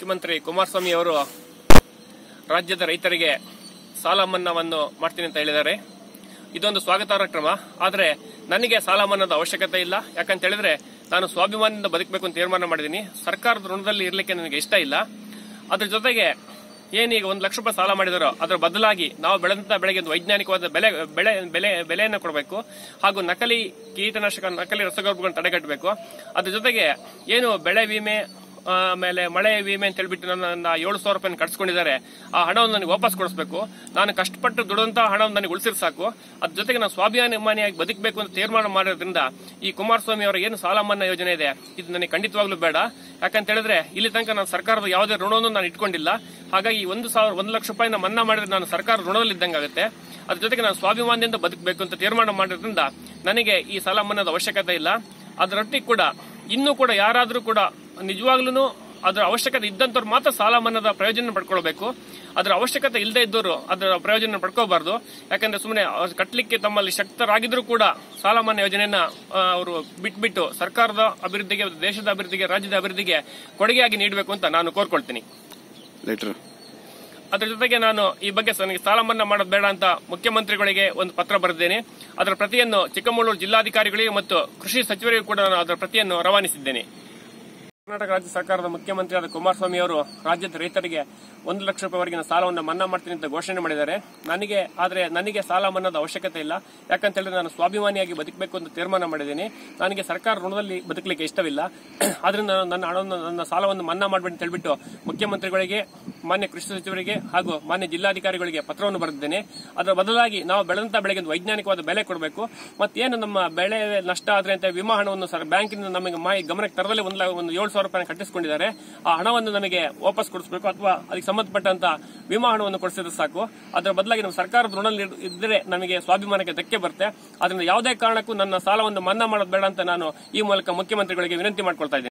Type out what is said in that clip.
ಮುಖ್ಯಮಂತ್ರಿ ಕುಮಾರಸ್ವಾಮಿ ಅವರು ರಾಜ್ಯದ ರೈತರಿಗೆ ಸಾಲ ಮನ್ನಾವನ್ನು ಮಾಡ್ತೀನಿ ಅಂತ ಹೇಳಿದ್ದಾರೆ ಇದೊಂದು ಸ್ವಾಗತಾರ್ಹ ಕ್ರಮ ಆದರೆ ನನಗೆ ಸಾಲ ಮನ್ನಾದ ಅವಶ್ಯಕತೆ ಇಲ್ಲ ಯಾಕಂತ ಹೇಳಿದ್ರೆ ನಾನು ಸ್ವಾಭಿಮಾನದಿಂದ ಬದುಕಬೇಕು ಅಂತ ತೀರ್ಮಾನ ಮಾಡಿದ್ದೀನಿ ಸರ್ಕಾರದ ಋಣದಲ್ಲಿ ಇರಲಿಕ್ಕೆ ನನಗೆ ಇಷ್ಟ ಇಲ್ಲ ಅದ್ರ ಜೊತೆಗೆ ಏನೀಗ ಒಂದು ಲಕ್ಷ ರೂಪಾಯಿ ಸಾಲ ಮಾಡಿದಾರೋ ಅದರ ಬದಲಾಗಿ ನಾವು ಬೆಳೆದಂತ ಬೆಳೆಗೆ ಒಂದು ವೈಜ್ಞಾನಿಕವಾದ ಬೆಲೆ ಬೆಳೆ ಬೆಲೆ ಬೆಲೆಯನ್ನು ಕೊಡಬೇಕು ಹಾಗೂ ನಕಲಿ ಕೀಟನಾಶಕ ನಕಲಿ ರಸಗೊಬ್ಬರಗಳನ್ನು ತಡೆಗಟ್ಟಬೇಕು ಅದ್ರ ಜೊತೆಗೆ ಏನು ಬೆಳೆ ವಿಮೆ ಆಮೇಲೆ ಮಳೆ ವಿಮೆ ಅಂತ ಹೇಳ್ಬಿಟ್ಟು ನನ್ನ ಏಳು ಸಾವಿರ ರೂಪಾಯಿ ಕಟ್ಸ್ಕೊಂಡಿದ್ದಾರೆ ಆ ಹಣವನ್ನು ನನಗೆ ವಾಪಸ್ ಕೊಡಿಸ್ಬೇಕು ನಾನು ಕಷ್ಟಪಟ್ಟು ದುಡಿದಂತ ಹಣವನ್ನು ನನಗೆ ಉಳಿಸಿರ್ ಸಾಕು ಅದ್ರ ಜೊತೆಗೆ ನಾನು ಸ್ವಾಭಿಮಾನಿಯಾಗಿ ಬದುಕಬೇಕು ಅಂತ ತೀರ್ಮಾನ ಮಾಡೋದ್ರಿಂದ ಈ ಕುಮಾರಸ್ವಾಮಿ ಅವರ ಏನು ಸಾಲ ಮನ್ನಾ ಯೋಜನೆ ಇದೆ ಇದು ನನಗೆ ಖಂಡಿತವಾಗ್ಲೂ ಬೇಡ ಯಾಕಂತ ಹೇಳಿದ್ರೆ ಇಲ್ಲಿ ತನಕ ನಾನು ಸರ್ಕಾರದ ಯಾವುದೇ ಋಣವನ್ನು ನಾನು ಇಟ್ಕೊಂಡಿಲ್ಲ ಹಾಗಾಗಿ ಒಂದು ಸಾವಿರ ಒಂದು ಲಕ್ಷ ರೂಪಾಯಿನ ಮನ್ನಾ ಮಾಡಿದ್ರೆ ನಾನು ಸರ್ಕಾರ ಋಣದಲ್ಲಿ ಇದ್ದಂಗಾಗುತ್ತೆ ಅದ್ರ ಜೊತೆಗೆ ನಾನು ಸ್ವಾಭಿಮಾನದಿಂದ ಬದುಕಬೇಕು ಅಂತ ತೀರ್ಮಾನ ಮಾಡೋದ್ರಿಂದ ನನಗೆ ಈ ಸಾಲ ಮನ್ನಾದ ಅವಶ್ಯಕತೆ ಇಲ್ಲ ಅದರೊಟ್ಟಿಗೆ ಕೂಡ ಇನ್ನೂ ಕೂಡ ಯಾರಾದರೂ ಕೂಡ ನಿಜವಾಗ್ಲೂ ಅದರ ಅವಶ್ಯಕತೆ ಇದ್ದಂಥವ್ರು ಮಾತ್ರ ಸಾಲ ಮನ್ನಾದ ಪ್ರಯೋಜನ ಪಡ್ಕೊಳ್ಬೇಕು ಅದರ ಅವಶ್ಯಕತೆ ಇಲ್ಲದೆ ಇದ್ದವರು ಅದರ ಪ್ರಯೋಜನ ಪಡ್ಕೋಬಾರ್ದು ಯಾಕಂದ್ರೆ ಸುಮ್ಮನೆ ಕಟ್ಟಲಿಕ್ಕೆ ತಮ್ಮಲ್ಲಿ ಶಕ್ತರಾಗಿದ್ರು ಕೂಡ ಸಾಲ ಮನ್ನಾ ಯೋಜನೆಯನ್ನ ಆ, ಅವರು ಬಿಟ್ಬಿಟ್ಟು ಸರ್ಕಾರದ ಅಭಿವೃದ್ಧಿಗೆ ದೇಶದ ಅಭಿವೃದ್ಧಿಗೆ ರಾಜ್ಯದ ಅಭಿವೃದ್ಧಿಗೆ ಕೊಡುಗೆಯಾಗಿ ನೀಡಬೇಕು ಅಂತ ನಾನು ಕೋರ್ಕೊಳ್ತೀನಿ ಲೆಟರ್ ಅದರ ಜೊತೆಗೆ ನಾನು ಈ ಬಗ್ಗೆ ಸ- ನನಗೆ ಸಾಲ ಮನ್ನಾ ಮಾಡೋದು ಬೇಡ ಅಂತ ಮುಖ್ಯಮಂತ್ರಿಗಳಿಗೆ ಒಂದು ಪತ್ರ ಬರೆದಿದ್ದೇನೆ ಅದರ ಪ್ರತಿಯನ್ನು ಚಿಕ್ಕಮಗಳೂರು ಜಿಲ್ಲಾಧಿಕಾರಿಗಳಿಗೆ ಮತ್ತು ಕೃಷಿ ಸಚಿವರಿಗೂ ಕೂಡ ನಾನು ಅದರ ಪ್ರತಿಯನ್ನು ರವಾನಿಸಿದ್ದೇನೆ ಕರ್ನಾಟಕ ರಾಜ್ಯ ಸರ್ಕಾರದ ಮುಖ್ಯಮಂತ್ರಿಯಾದ ಕುಮಾರಸ್ವಾಮಿ ಅವರು ರಾಜ್ಯದ ರೈತರಿಗೆ ಒಂದು ಲಕ್ಷ ರೂಪಾಯಿವರೆಗಿನ ಸಾಲವನ್ನು ಮನ್ನಾ ಮಾಡ್ತೀನಿ ಅಂತ ಘೋಷಣೆ ಮಾಡಿದ್ದಾರೆ ನನಗೆ ಆದರೆ ನನಗೆ ಸಾಲ ಮನ್ನಾದ ಅವಶ್ಯಕತೆ ಇಲ್ಲ ಯಾಕಂತ ಹೇಳಿದ್ರೆ ನಾನು ಸ್ವಾಭಿಮಾನಿಯಾಗಿ ಬದುಕಬೇಕು ಅಂತ ತೀರ್ಮಾನ ಮಾಡಿದ್ದೀನಿ ನನಗೆ ಸರ್ಕಾರ ಋಣದಲ್ಲಿ ಬದುಕಲಿಕ್ಕೆ ಇಷ್ಟವಿಲ್ಲ ಆದ್ರಿಂದ ನಾನು ನನ್ನ ಹಣವನ್ನು ನನ್ನ ಸಾಲವನ್ನು ಮನ್ನಾ ಮಾಡಬೇಡಿ ಅಂತ ಹೇಳ್ಬಿಟ್ಟು ಮುಖ್ಯಮಂತ್ರಿಗಳಿಗೆ ಮಾನ್ಯ ಕೃಷಿ ಸಚಿವರಿಗೆ ಹಾಗೂ ಮಾನ್ಯ ಜಿಲ್ಲಾಧಿಕಾರಿಗಳಿಗೆ ಪತ್ರವನ್ನು ಬರೆದಿದ್ದೇನೆ ಅದರ ಬದಲಾಗಿ ನಾವು ಬೆಳೆದಂತ ಬೆಳೆಗೆ ಒಂದು ವೈಜ್ಞಾನಿಕವಾದ ಬೆಲೆ ಕೊಡಬೇಕು ಮತ್ತೇನು ನಮ್ಮ ಬೆಳೆ ನಷ್ಟ ಆದ್ರೆ ಅಂತ ವಿಮಾ ಹಣವನ್ನು ಸರ್ ಬ್ಯಾಂಕಿನಿಂದ ನಮಗೆ ಮಾಹಿತಿ ಗಮನಕ್ಕೆ ತರದಲ್ಲಿ ಒಂದು ಲ- ಒಂದು ಏಳು ಸಾವಿರ ರೂಪಾಯಿ ಕಟ್ಟಿಸಿಕೊಂಡಿದ್ದಾರೆ ಆ ಹಣವನ್ನು ನಮಗೆ ವಾಪಸ್ ಕೊಡಿಸಬೇಕು ಅಥವಾ ಅದಕ್ಕೆ ಸಂಬಂಧಪಟ್ಟಂತ ವಿಮಾ ಹಣವನ್ನು ಕೊಡಿಸಿದ್ರೆ ಸಾಕು ಅದರ ಬದಲಾಗಿ ನಮ್ಮ ಸರ್ಕಾರದ ಋಣ ಇದ್ದರೆ ನಮಗೆ ಸ್ವಾಭಿಮಾನಕ್ಕೆ ಧಕ್ಕೆ ಬರುತ್ತೆ ಅದರಿಂದ ಯಾವುದೇ ಕಾರಣಕ್ಕೂ ನನ್ನ ಸಾಲವನ್ನು ಮನ್ನಾ ಮಾಡೋದು ಬೇಡ ಅಂತ ನಾನು ಈ ಮೂಲಕ ಮುಖ್ಯಮಂತ್ರಿಗಳಿಗೆ ವಿನಂತಿ ಮಾಡ್ಕೊಳ್ತಾ ಇದ್ದೇನೆ